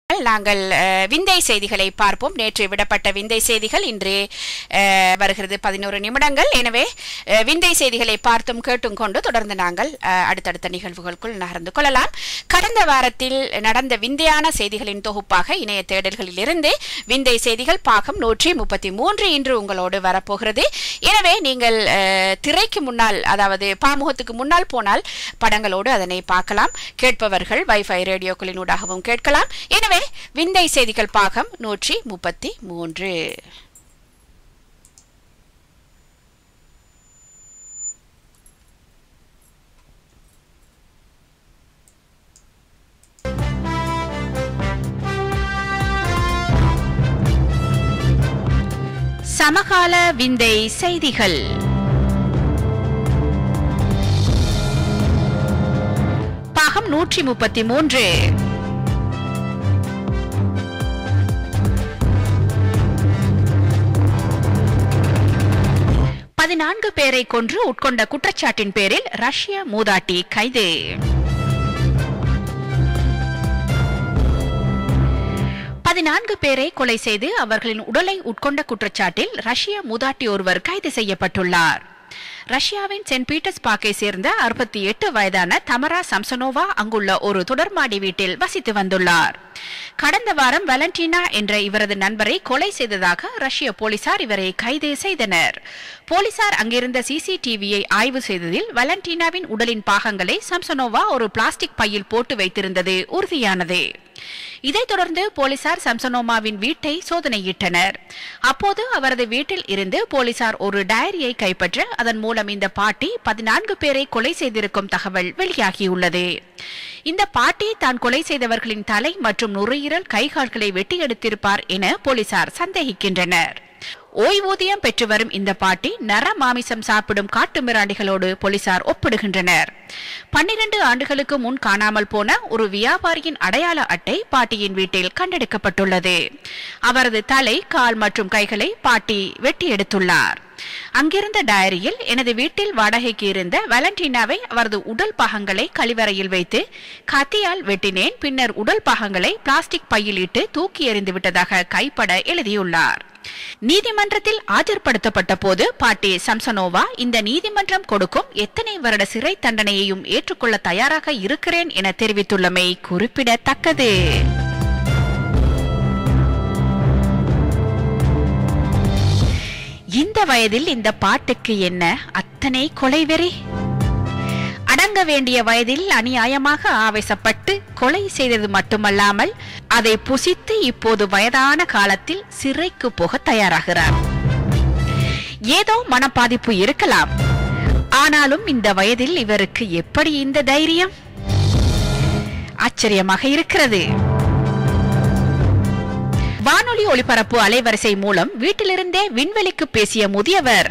நாங்கள் அஹ், விந்தை செய்திகளை பார்ப்போம் நேற்று விடப்பட்ட விந்தை செய்திகள் இன்று அஹ், வருகிறது பதினோரு நிமிடங்கள் எனவே அஹ், விந்தை செய்திகளை பார்த்தும் கேட்டும் கொண்டு தொடர்ந்து நாங்கள் அஹ், அடுத்தடுத்த நிகழ்வுகளுக்குள் நகர்ந்து கொள்ளலாம் கடந்த வாரத்தில் நடந்த விந்தையான செய்திகளின் தொகுப்பாக இணைய தேடல்களிலிருந்து விந்தை செய்திகள் பாகம் நூற்றி முப்பத்தி மூன்று இன்று உங்களோடு வரப்போகிறது எனவே நீங்கள் அஹ், திரைக்கு முன்னால் அதாவது பாமுகத்துக்கு முன்னால் போனால் படங்களோடு அதனை பார்க்கலாம் கேட்பவர்கள் வைஃபை ரேடியோக்களினூடாகவும் கேட்கலாம் எனவே விந்தை செய்திகள் பாகம் நூற்றி முப்பத்தி மூன்று சமகால விந்தை செய்திகள் பாகம் நூற்றி முப்பத்தி மூன்று பதினான்கு பேரை கொன்று உட்கொண்ட குற்றச்சாட்டின் பேரில் ரஷ்ய மூதாட்டி கைது பதினான்கு பேரை கொலை செய்து அவர்களின் உடலை உட்கொண்ட குற்றச்சாட்டில் ரஷ்ய மூதாட்டி ஒருவர் கைது செய்யப்பட்டுள்ளார் ரஷ்யாவின் சென்ட் பீட்டர்ஸ்பாக்கை சேர்ந்த அறுபத்தி எட்டு வயதான தமரா சம்சனோவா அங்குள்ள ஒரு தொடர்மாடி வீட்டில் வசித்து வந்துள்ளார் கடந்த வாரம் வேலண்டினா என்ற இவரது நண்பரை கொலை செய்ததாக ரஷ்ய போலீசார் இவரை கைது செய்தனர் போலீசார் அங்கிருந்த சிசிடிவியை ஆய்வு செய்ததில் வேலண்டினாவின் உடலின் பாகங்களை சம்சனோவா ஒரு பிளாஸ்டிக் பையில் போட்டு வைத்திருந்தது உறுதியானது இதைத் தொடர்ந்து போலீசார் சம்சனோமாவின் வீட்டை சோதனையிட்டனர் அப்போது அவரது வீட்டில் இருந்து போலீசார் ஒரு டயரியை கைப்பற்ற அதன் மூலம் இந்த பாட்டி பதினான்கு பேரை கொலை செய்திருக்கும் தகவல் வெளியாகியுள்ளது இந்த பாட்டி தான் கொலை செய்தவர்களின் தலை மற்றும் நுரையீரல் கைகால்களை வெட்டி எடுத்திருப்பார் என போலீசார் சந்தேகிக்கின்றனர் ஓய்வூதியம் பெற்று வரும் இந்த பாட்டி நர மாமிசம் சாப்பிடும் காட்டு மிராண்டிகளோடு போலீசார் ஒப்பிடுகின்றனர் பன்னிரண்டு ஆண்டுகளுக்கு முன் காணாமல் போன ஒரு வியாபாரியின் அடையாள அட்டை பாட்டியின் வீட்டில் கண்டெடுக்கப்பட்டுள்ளது அவரது தலை கால் மற்றும் கைகளை பாட்டி வெட்டி எடுத்துள்ளார் அங்கிருந்த டயரியில் எனது வீட்டில் வாடகைக்கு இருந்த வேலண்டினாவை அவரது உடல் பாகங்களை கழிவறையில் வைத்து கத்தியால் வெட்டினேன் பின்னர் உடல் பாகங்களை பிளாஸ்டிக் பையில் இட்டு தூக்கி எறிந்து விட்டதாக கைப்பட எழுதியுள்ளார் நீதிமன்றத்தில் ஆஜர்படுத்தப்பட்ட போது பாட்டி சம்சனோவா இந்த நீதிமன்றம் கொடுக்கும் எத்தனை வருட சிறை தண்டனையையும் ஏற்றுக்கொள்ள தயாராக இருக்கிறேன் என தெரிவித்துள்ளமை குறிப்பிடத்தக்கது இந்த வயதில் இந்த பாட்டுக்கு என்ன அத்தனை கொலைவெறி அடங்க வேண்டிய வயதில் அநியாயமாக ஆவேசப்பட்டு கொலை செய்தது மட்டுமல்லாமல் அதை புசித்து இப்போது வயதான காலத்தில் சிறைக்கு போக தயாராகிறார் ஏதோ மனப்பாதிப்பு இருக்கலாம் ஆனாலும் இந்த வயதில் இவருக்கு எப்படி இந்த தைரியம் ஆச்சரியமாக இருக்கிறது வானொலி ஒளிபரப்பு அலைவரிசை மூலம் வீட்டிலிருந்தே விண்வெளிக்கு பேசிய முதியவர்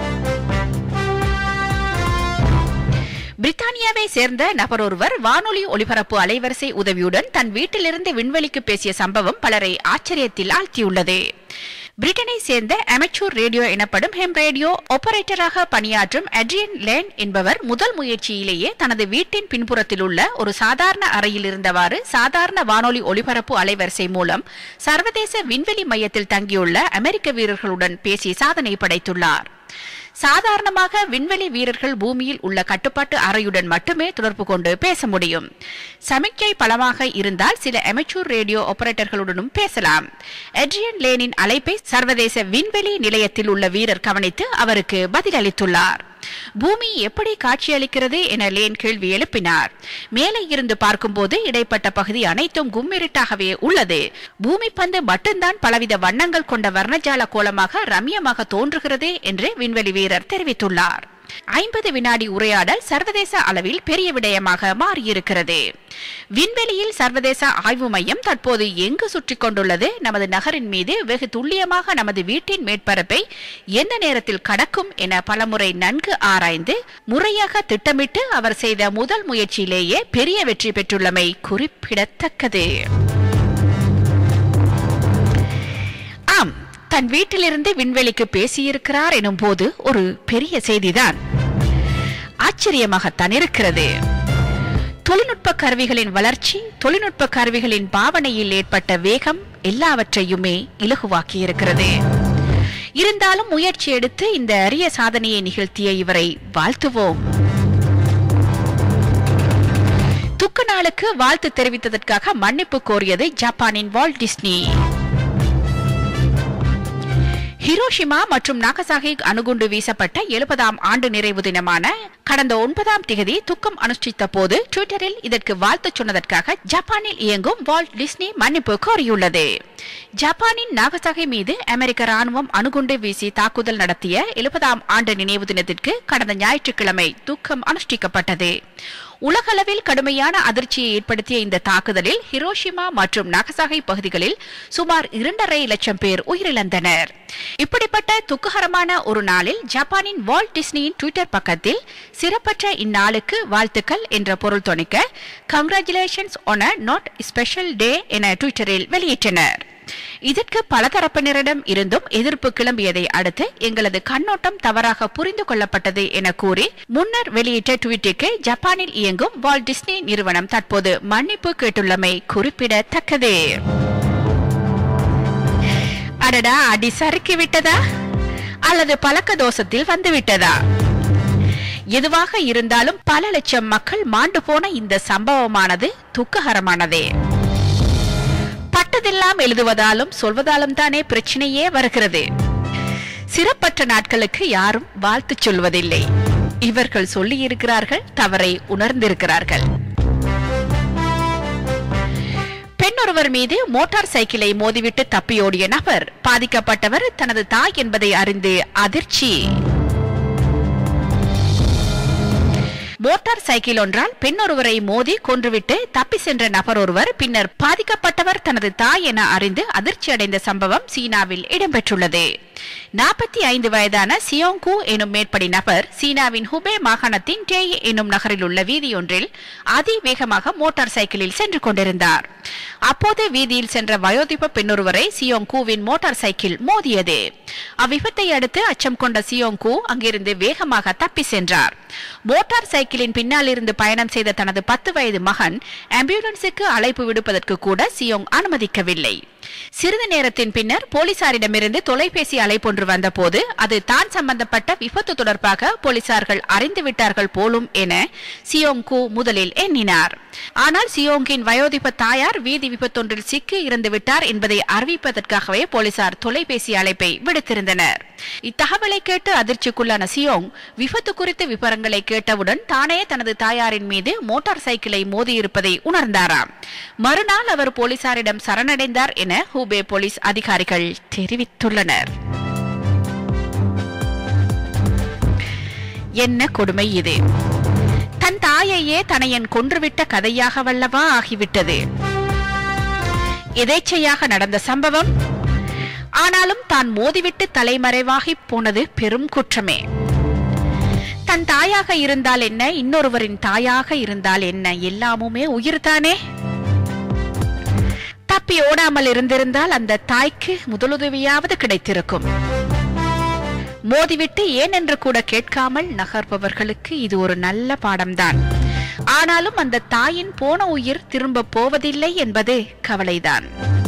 பிரித்தானியாவை சேர்ந்த நபர் ஒருவர் வானொலி ஒலிபரப்பு அலைவரிசை உதவியுடன் தன் வீட்டிலிருந்து விண்வெளிக்கு பேசிய சம்பவம் பலரை ஆச்சரியத்தில் ஆழ்த்தியுள்ளது பிரிட்டனை சேர்ந்த அமெச்சூர் ரேடியோ எனப்படும் ஹெம் ரேடியோ ஆபரேட்டராக பணியாற்றும் அட்ரியன் லேன் என்பவர் முதல் முயற்சியிலேயே தனது வீட்டின் பின்புறத்தில் உள்ள ஒரு சாதாரண அறையில் இருந்தவாறு சாதாரண வானொலி ஒலிபரப்பு அலைவரிசை மூலம் சர்வதேச விண்வெளி மையத்தில் தங்கியுள்ள அமெரிக்க வீரர்களுடன் பேசி சாதனை படைத்துள்ளார் சாதாரணமாக விண்வெளி வீரர்கள் பூமியில் உள்ள கட்டுப்பாட்டு அறையுடன் மட்டுமே தொடர்பு கொண்டு பேச முடியும் சமிக்கை பலமாக இருந்தால் சில அமெச்சூர் ரேடியோ ஆபரேட்டர்களுடனும் பேசலாம் எட்ரியன் லேனின் அழைப்பை சர்வதேச விண்வெளி நிலையத்தில் உள்ள வீரர் கவனித்து அவருக்கு பதிலளித்துள்ளார் பூமி எப்படி காட்சியளிக்கிறது என லேன் கேள்வி எழுப்பினார் மேலே இருந்து பார்க்கும்போது இடைப்பட்ட பகுதி அனைத்தும் கும்மிருட்டாகவே உள்ளது பூமி பந்து மட்டும்தான் பலவித வண்ணங்கள் கொண்ட வர்ணஜால கோலமாக ரம்யமாக தோன்றுகிறது என்று விண்வெளி வீரர் தெரிவித்துள்ளார் ஐம்பது வினாடி உரையாடல் சர்வதேச அளவில் பெரிய விடயமாக மாறியிருக்கிறது விண்வெளியில் சர்வதேச ஆய்வு மையம் தற்போது எங்கு சுற்றி கொண்டுள்ளது நமது நகரின் மீது வெகு துல்லியமாக நமது வீட்டின் மேற்பரப்பை எந்த நேரத்தில் கடக்கும் என பலமுறை நன்கு ஆராய்ந்து முறையாக திட்டமிட்டு அவர் செய்த முதல் முயற்சியிலேயே பெரிய வெற்றி பெற்றுள்ளமை குறிப்பிடத்தக்கது ஆம் தன் வீட்டிலிருந்து விண்வெளிக்கு பேசியிருக்கிறார் எனும் போது ஒரு பெரிய செய்திதான் ஆச்சரியமாகத்தான் இருக்கிறது தொழில்நுட்ப கருவிகளின் வளர்ச்சி தொழில்நுட்ப கருவிகளின் பாவனையில் ஏற்பட்ட வேகம் எல்லாவற்றையுமே இலகுவாக்கியிருக்கிறது இருந்தாலும் முயற்சி எடுத்து இந்த அரிய சாதனையை நிகழ்த்திய இவரை வாழ்த்துவோம் துக்க நாளுக்கு வாழ்த்து தெரிவித்ததற்காக மன்னிப்பு கோரியது ஜப்பானின் வால்ட் டிஸ்னி ஹிரோஷிமா மற்றும் நாகசாகி அணுகுண்டு வீசப்பட்ட எழுபதாம் ஆண்டு நிறைவு தினமான கடந்த ஒன்பதாம் திகதி துக்கம் அனுஷ்டித்த போது ட்விட்டரில் இதற்கு வாழ்த்து சொன்னதற்காக ஜப்பானில் இயங்கும் வால்ட் டிஸ்னி மன்னிப்பு கோரியுள்ளது ஜப்பானின் நாகசாகி மீது அமெரிக்க ராணுவம் அணுகுண்டு வீசி தாக்குதல் நடத்திய எழுபதாம் ஆண்டு நினைவு தினத்திற்கு கடந்த ஞாயிற்றுக்கிழமை துக்கம் அனுஷ்டிக்கப்பட்டது உலகளவில் கடுமையான அதிர்ச்சியை ஏற்படுத்திய இந்த தாக்குதலில் ஹிரோஷிமா மற்றும் நாகசாகி பகுதிகளில் சுமார் இரண்டரை லட்சம் பேர் உயிரிழந்தனர் இப்படிப்பட்ட துக்ககரமான ஒரு நாளில் ஜப்பானின் வால்ட் டிஸ்னியின் ட்விட்டர் பக்கத்தில் சிறப்பற்ற இந்நாளுக்கு வாழ்த்துக்கள் என்ற பொருள் தொனிக்க congratulations on a not special day என ட்விட்டரில் வெளியிட்டனர் இதற்கு பல தரப்பினரிடம் இருந்தும் எதிர்ப்பு கிளம்பியதை அடுத்து எங்களது கண்ணோட்டம் தவறாக புரிந்து கொள்ளப்பட்டது என கூறி முன்னர் வெளியிட்ட ட்வீட்டுக்கு ஜப்பானில் இயங்கும் வால்ட் டிஸ்னி நிறுவனம் தற்போது மன்னிப்பு கேட்டுள்ளமை குறிப்பிடத்தக்கது அடடா அடி சறுக்கி விட்டதா அல்லது பழக்க தோஷத்தில் வந்து விட்டதா எதுவாக இருந்தாலும் பல லட்சம் மக்கள் மாண்டு போன இந்த சம்பவமானது துக்ககரமானதே பட்டதெல்லாம் எழுதுவதாலும் சொல்வதாலும் தானே பிரச்சனையே வருகிறது சிறப்பற்ற நாட்களுக்கு யாரும் வாழ்த்து சொல்வதில்லை இவர்கள் சொல்லி இருக்கிறார்கள் தவறை உணர்ந்திருக்கிறார்கள் பெண்ணொருவர் மீது மோட்டார் சைக்கிளை மோதிவிட்டு தப்பியோடிய நபர் பாதிக்கப்பட்டவர் தனது தாய் என்பதை அறிந்து அதிர்ச்சி மோட்டார் சைக்கிள் ஒன்றால் பெண்ணொருவரை மோதி கொன்றுவிட்டு தப்பி சென்ற நபர் ஒருவர் பின்னர் பாதிக்கப்பட்டவர் தனது தாய் என அறிந்து அதிர்ச்சி அடைந்த சம்பவம் சீனாவில் இடம்பெற்றுள்ளது நாற்பத்தி ஐந்து வயதான சியோங்கு எனும் மேற்படி நபர் சீனாவின் ஹுபே மாகாணத்தின் டேய் எனும் நகரில் உள்ள வீதியொன்றில் அதிவேகமாக மோட்டார் சைக்கிளில் சென்று கொண்டிருந்தார் அப்போது வீதியில் சென்ற வயோதிப பெண்ணொருவரை சியோங்கூவின் மோட்டார் சைக்கிள் மோதியது அவ்விபத்தை அடுத்து அச்சம் கொண்ட சியோங்கு அங்கிருந்து வேகமாக தப்பி சென்றார் மோட்டார் சைக்கிளின் பின்னால் இருந்து பயணம் செய்த தனது பத்து வயது மகன் ஆம்புலன்ஸுக்கு அழைப்பு விடுப்பதற்கு கூட சியோங் அனுமதிக்கவில்லை சிறிது நேரத்தின் பின்னர் போலீசாரிடமிருந்து தொலைபேசி அழைப்பொன்று வந்தபோது அது தான் சம்பந்தப்பட்ட விபத்து தொடர்பாக போலீசார்கள் அறிந்து விட்டார்கள் போலும் என சியோங் கு முதலில் எண்ணினார் ஆனால் சியோங்கின் வயோதிப தாயார் வீதி விபத்தொன்றில் சிக்கி இறந்து விட்டார் என்பதை அறிவிப்பதற்காகவே போலீசார் தொலைபேசி அழைப்பை விடுத்திருந்தனர் இத்தகவலை கேட்டு அதிர்ச்சிக்குள்ளான சியோங் விபத்து குறித்த விவரங்களை கேட்டவுடன் தானே தனது தாயாரின் மீது மோட்டார் சைக்கிளை மோதியிருப்பதை உணர்ந்தாராம் மறுநாள் அவர் போலீசாரிடம் சரணடைந்தார் என ஹூபே போலீஸ் அதிகாரிகள் தெரிவித்துள்ளனர் என்ன கொடுமை இது தன் தாயையே தனையன் கொன்றுவிட்ட கதையாக வல்லவா ஆகிவிட்டது எதேச்சையாக நடந்த சம்பவம் ஆனாலும் தான் மோதிவிட்டு தலைமறைவாகி போனது பெரும் குற்றமே தன் தாயாக இருந்தால் என்ன இன்னொருவரின் தாயாக இருந்தால் என்ன எல்லாமுமே உயிர்தானே தப்பி ஓடாமல் இருந்திருந்தால் அந்த தாய்க்கு முதலுதவியாவது கிடைத்திருக்கும் மோதிவிட்டு ஏன் என்று கூட கேட்காமல் நகர்பவர்களுக்கு இது ஒரு நல்ல பாடம்தான் ஆனாலும் அந்த தாயின் போன உயிர் திரும்ப போவதில்லை என்பது கவலைதான்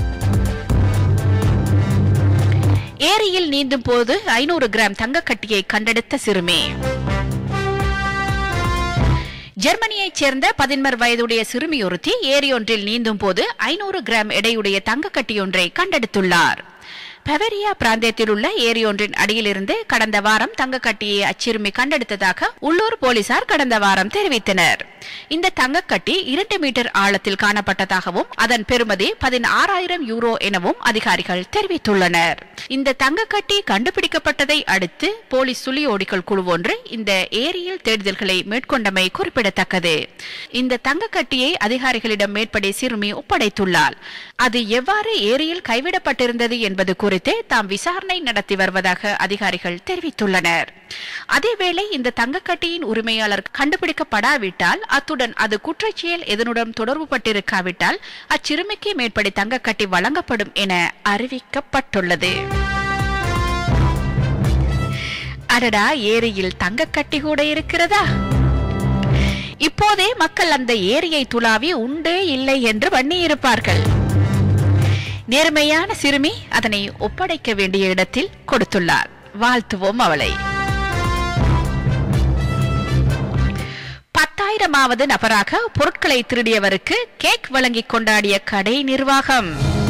ஏரியில் நீந்தும் போது ஐநூறு கிராம் தங்கக்கட்டியை கண்டெடுத்த சிறுமி ஜெர்மனியைச் சேர்ந்த பதின்மர் வயதுடைய சிறுமி ஒருத்தி ஏரியொன்றில் நீந்தும் போது ஐநூறு கிராம் எடையுடைய தங்கக்கட்டியொன்றை கண்டெடுத்துள்ளார் பவரியா பிராந்தியத்தில் உள்ள ஏரியொன்றின் அடியிலிருந்து கடந்த வாரம் தங்கக்கட்டியை அச்சிறுமி கண்டெடுத்ததாக உள்ளூர் போலீசார் கடந்த வாரம் தெரிவித்தனர் இந்த தங்கக்கட்டி இரண்டு மீட்டர் ஆழத்தில் காணப்பட்டதாகவும் அதன் பெறுமதி பதினாறாயிரம் யூரோ எனவும் அதிகாரிகள் தெரிவித்துள்ளனர் இந்த தங்கக்கட்டி கண்டுபிடிக்கப்பட்டதை அடுத்து போலீஸ் சுழியோடிகள் குழு ஒன்று இந்த ஏரியில் தேடுதல்களை மேற்கொண்டமை குறிப்பிடத்தக்கது இந்த தங்கக்கட்டியை அதிகாரிகளிடம் மேற்படி சிறுமி ஒப்படைத்துள்ளார் அது எவ்வாறு ஏரியில் கைவிடப்பட்டிருந்தது என்பது குறித்து தாம் விசாரணை நடத்தி வருவதாக அதிகாரிகள் தெரிவித்துள்ளனர் அதேவேளை இந்த தங்கக்கட்டியின் உரிமையாளர் கண்டுபிடிக்கப்படாவிட்டால் அத்துடன் அது குற்றச்செயல் எதனுடன் தொடர்பு பட்டிருக்காவிட்டால் அச்சிறுமிக்கு மேற்படி தங்கக்கட்டி வழங்கப்படும் என அறிவிக்கப்பட்டுள்ளது அடடா ஏரியில் தங்கக்கட்டி கூட இருக்கிறதா இப்போதே மக்கள் அந்த ஏரியை துளாவி உண்டே இல்லை என்று பண்ணியிருப்பார்கள் நேர்மையான சிறுமி அதனை ஒப்படைக்க வேண்டிய இடத்தில் கொடுத்துள்ளார் வாழ்த்துவோம் அவளை பத்தாயிரமாவது நபராக பொருட்களை திருடியவருக்கு கேக் வழங்கி கொண்டாடிய கடை நிர்வாகம்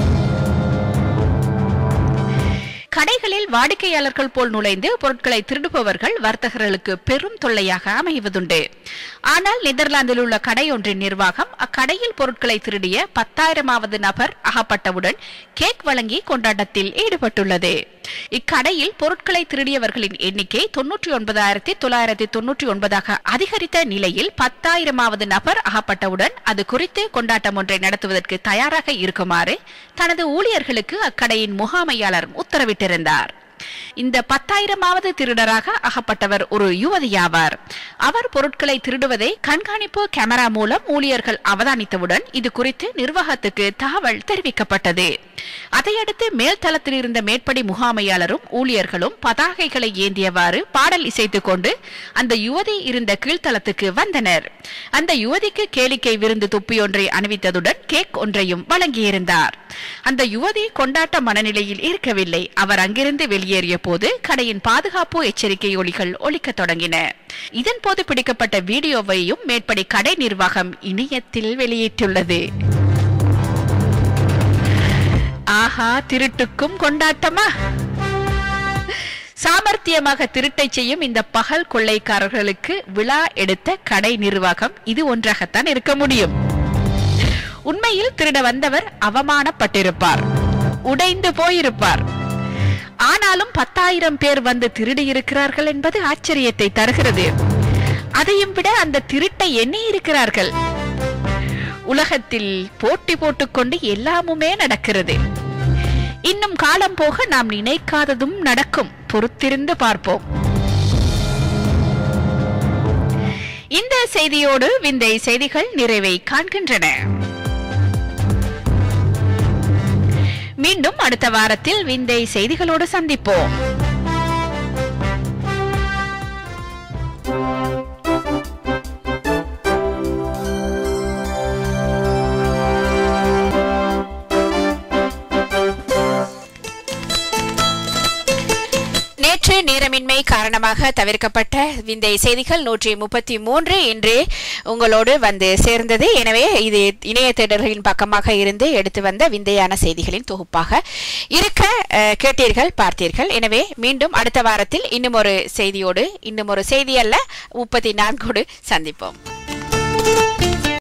கடைகளில் வாடிக்கையாளர்கள் போல் நுழைந்து பொருட்களை திருடுபவர்கள் வர்த்தகர்களுக்கு பெரும் தொல்லையாக அமைவதுண்டு ஆனால் நெதர்லாந்தில் உள்ள கடை ஒன்றின் நிர்வாகம் அக்கடையில் பொருட்களை திருடிய பத்தாயிரமாவது நபர் அகப்பட்டவுடன் கேக் வழங்கி கொண்டாட்டத்தில் ஈடுபட்டுள்ளது இக்கடையில் பொருட்களை திருடியவர்களின் எண்ணிக்கை தொன்னூற்றி ஒன்பதாயிரத்தி தொள்ளாயிரத்தி தொன்னூற்றி ஒன்பதாக அதிகரித்த நிலையில் பத்தாயிரமாவது நபர் அகப்பட்டவுடன் அது குறித்து கொண்டாட்டம் ஒன்றை நடத்துவதற்கு தயாராக இருக்குமாறு தனது ஊழியர்களுக்கு அக்கடையின் முகாமையாளர் உத்தரவிட்டிருந்தார் இந்த பத்தாயிரமாவது திருடராக அகப்பட்டவர் ஒரு யுவதியாவார் அவர் பொருட்களை திருடுவதை கண்காணிப்பு கேமரா மூலம் ஊழியர்கள் அவதானித்தவுடன் இது குறித்து நிர்வாகத்துக்கு தகவல் தெரிவிக்கப்பட்டது அதையடுத்து மேல்தளத்தில் இருந்த மேற்படி முகாமையாளரும் ஊழியர்களும் பதாகைகளை ஏந்தியவாறு பாடல் இசைத்துக் கொண்டு அந்த யுவதி இருந்த கீழ்த்தளத்துக்கு வந்தனர் அந்த யுவதிக்கு கேளிக்கை விருந்து துப்பியொன்றை அணிவித்ததுடன் கேக் ஒன்றையும் வழங்கியிருந்தார் அந்த யுவதி கொண்டாட்ட மனநிலையில் இருக்கவில்லை அவர் அங்கிருந்து வெளியேறிய போது கடையின் பாதுகாப்பு எச்சரிக்கை ஒலிகள் ஒலிக்கத் தொடங்கின இதன் போது பிடிக்கப்பட்ட வீடியோவையும் மேற்படி கடை நிர்வாகம் இணையத்தில் வெளியிட்டுள்ளது ஆஹா திருட்டுக்கும் கொண்டாட்டமா சாமர்த்தியமாக திருட்டை செய்யும் இந்த பகல் கொள்ளைக்காரர்களுக்கு விழா எடுத்த கடை நிர்வாகம் இது ஒன்றாகத்தான் இருக்க முடியும் உண்மையில் திருட வந்தவர் அவமானப்பட்டிருப்பார் உடைந்து போயிருப்பார் ஆனாலும் பத்தாயிரம் பேர் வந்து திருடி இருக்கிறார்கள் என்பது ஆச்சரியத்தை தருகிறது அதையும் விட அந்த திருட்டை எண்ணி இருக்கிறார்கள் உலகத்தில் போட்டி போட்டுக்கொண்டு எல்லாமுமே நடக்கிறது இன்னும் காலம் போக நாம் நினைக்காததும் நடக்கும் பொறுத்திருந்து பார்ப்போம் இந்த செய்தியோடு விந்தை செய்திகள் நிறைவை காண்கின்றன மீண்டும் அடுத்த வாரத்தில் விந்தை செய்திகளோடு சந்திப்போம் நேற்று நேரமின்மை காரணமாக தவிர்க்கப்பட்ட விந்தை செய்திகள் நூற்றி முப்பத்தி மூன்று இன்று உங்களோடு வந்து சேர்ந்தது எனவே இது இணைய தேடல்களின் பக்கமாக இருந்து எடுத்து வந்த விந்தையான செய்திகளின் தொகுப்பாக இருக்க அஹ், கேட்டீர்கள் பார்த்தீர்கள் எனவே மீண்டும் அடுத்த வாரத்தில் இன்னும் ஒரு செய்தியோடு இன்னும் ஒரு செய்தி அல்ல முப்பத்தி நான்கோடு சந்திப்போம்